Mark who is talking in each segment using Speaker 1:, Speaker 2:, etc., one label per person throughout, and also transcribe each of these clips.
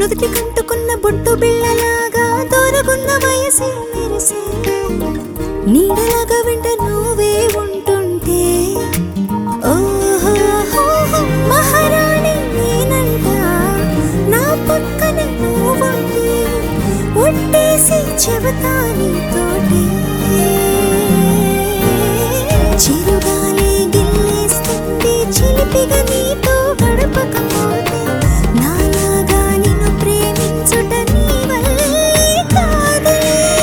Speaker 1: నుదుటి కంటుకున్న బొట్టు బిళ్ళలాగా దూరగున్న వయసే మెరిసే నీడలాగా వెంట నువ్వే ఉంటుంటే ఓహో మహారాణి నేనంట నా పక్కన నువ్వుంటే ఒట్టేసి చెబుతా నీతోటి చిరుగాలి గిల్లేస్తుంది చిలిపిగా నీతో గడపకపోతే నాలాగా నిన్ను ప్రేమించుట నీ వల్లే కాదే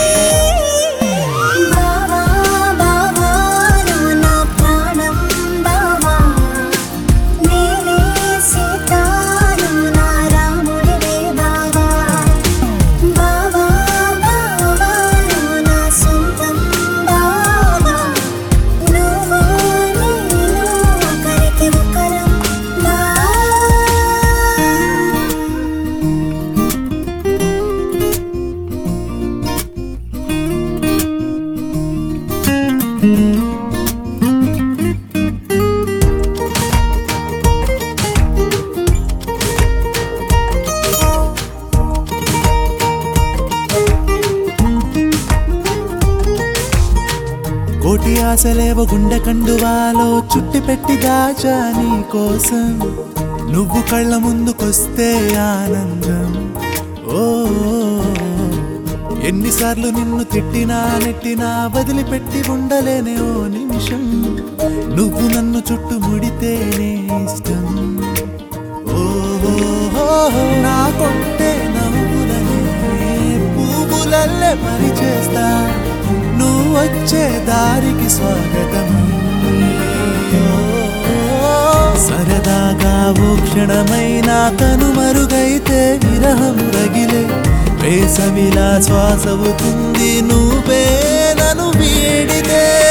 Speaker 1: బావా బావా నువ్వు నా ప్రాణం బావా నేనే సీతాను నా రాముడివే బావా బావా బావా నువ్వు నా సొంతం బావా నువ్వు నేను ఒకరికి ఒకరం బావా
Speaker 2: కోటి ఆశలేవ గుండె కండువాలో చుట్టి పెట్టి దాచా నీ కోసం నువ్వు కళ్ళ ముందుకొస్తే ఆనందం ఓ ఎన్నిసార్లు నిన్ను తిట్టినా నెట్టినా వదిలిపెట్టి ఉండలేనే ఓ నిమిషం నువ్వు నన్ను చుట్టుముడితేనే ఇష్టం ఓహో నా కొంటే నవ్వులనే పువ్వులల్లే మరి చేస్తా నువ్వు వచ్చే దారికి స్వాగతం సరదాగా ఓ క్షణమైన తను మరుగైతే విరహం రగిలే వేసవిలా శ్వాసవుతుంది నువ్వే నన్ను వీడితే